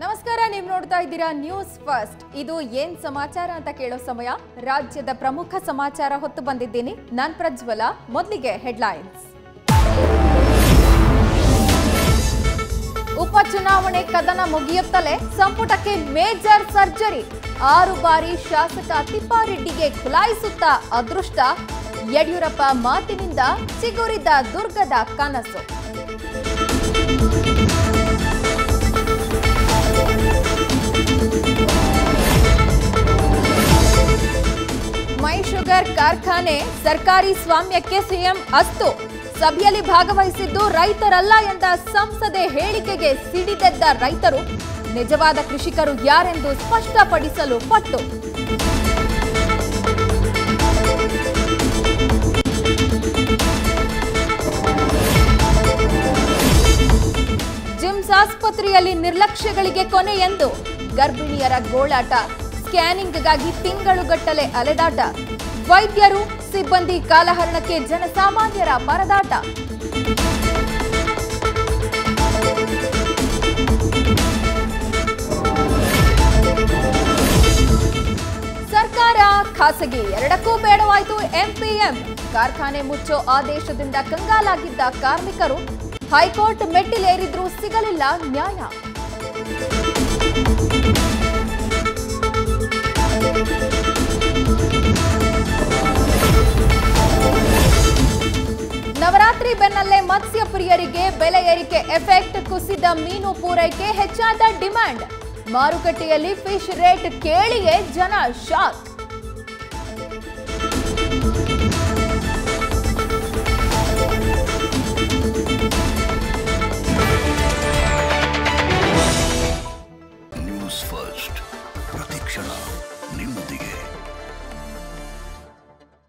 ನಮಸ್ಕಾರ ನೀವು ನೋಡ್ತಾ ಇದ್ದೀರಾ ನ್ಯೂಸ್ ಫಸ್ಟ್ ಇದು ಏನ್ ಸಮಾಚಾರ ಅಂತ ಕೇಳೋ ಸಮಯ ರಾಜ್ಯದ ಪ್ರಮುಖ ಸಮಾಚಾರ ಹೊತ್ತು ಬಂದಿದ್ದೀನಿ ನಾನ್ ಪ್ರಜ್ವಲ ಮೊದಲಿಗೆ ಹೆಡ್ಲೈನ್ಸ್ ಉಪಚುನಾವಣೆ ಕದನ ಮುಗಿಯುತ್ತಲೇ ಸಂಪುಟಕ್ಕೆ ಮೇಜರ್ ಸರ್ಜರಿ ಆರು ಬಾರಿ ಶಾಸಕ ತಿಪ್ಪಾರೆಡ್ಡಿಗೆ ಖುಲಾಯಿಸುತ್ತ ಅದೃಷ್ಟ ಯಡಿಯೂರಪ್ಪ ಮಾತಿನಿಂದ ಚಿಗುರಿದ ದುರ್ಗದ ಕನಸು ಮೈ ಶುಗರ್ ಕಾರ್ಖಾನೆ ಸರ್ಕಾರಿ ಸ್ವಾಮ್ಯಕ್ಕೆ ಸಿಎಂ ಅಸ್ತು ಸಭೆಯಲ್ಲಿ ಭಾಗವಹಿಸಿದ್ದು ರೈತರಲ್ಲ ಎಂದ ಸಂಸದೆ ಹೇಳಿಕೆಗೆ ಸಿಡಿದೆದ್ದ ರೈತರು ನಿಜವಾದ ಕೃಷಿಕರು ಯಾರೆಂದು ಸ್ಪಷ್ಟಪಡಿಸಲು ಪಟ್ಟು ಜಿಮ್ಸ್ ಆಸ್ಪತ್ರೆಯಲ್ಲಿ ನಿರ್ಲಕ್ಷ್ಯಗಳಿಗೆ ಕೊನೆ ಎಂದು ಗರ್ಭಿಣಿಯರ ಗೋಳಾಟ ಸ್ಕ್ಯಾನಿಂಗ್ಗಾಗಿ ತಿಂಗಳುಗಟ್ಟಲೆ ಅಲೆದಾಟ ವೈದ್ಯರು ಸಿಬ್ಬಂದಿ ಕಾಲಹರಣಕ್ಕೆ ಜನಸಾಮಾನ್ಯರ ಪರದಾಟ ಸರ್ಕಾರ ಖಾಸಗಿ ಎರಡಕ್ಕೂ ಬೇಡವಾಯಿತು ಎಂಪಿಎಂ ಕಾರ್ಖಾನೆ ಮುಚ್ಚೋ ಆದೇಶದಿಂದ ಕಂಗಾಲಾಗಿದ್ದ ಕಾರ್ಮಿಕರು ಹೈಕೋರ್ಟ್ ಮೆಟ್ಟಿಲೇರಿದ್ರೂ ಸಿಗಲಿಲ್ಲ ನ್ಯಾಯ ನವರಾತ್ರಿ ಬೆನ್ನಲ್ಲೇ ಮತ್ಸ್ಯ ಪ್ರಿಯರಿಗೆ ಬೆಲೆ ಏರಿಕೆ ಎಫೆಕ್ಟ್ ಕುಸಿದ ಮೀನು ಪೂರೈಕೆ ಹೆಚ್ಚಾದ ಡಿಮ್ಯಾಂಡ್ ಮಾರುಕಟ್ಟೆಯಲ್ಲಿ ಫಿಶ್ ರೇಟ್ ಕೇಳಿಯೇ ಜನ ಶಾಕ್ ನ್ಯೂಸ್ ಫಸ್ಟ್ ಪ್ರತಿಕ್ಷಣ ನಿಮ್ಮೊಂದಿಗೆ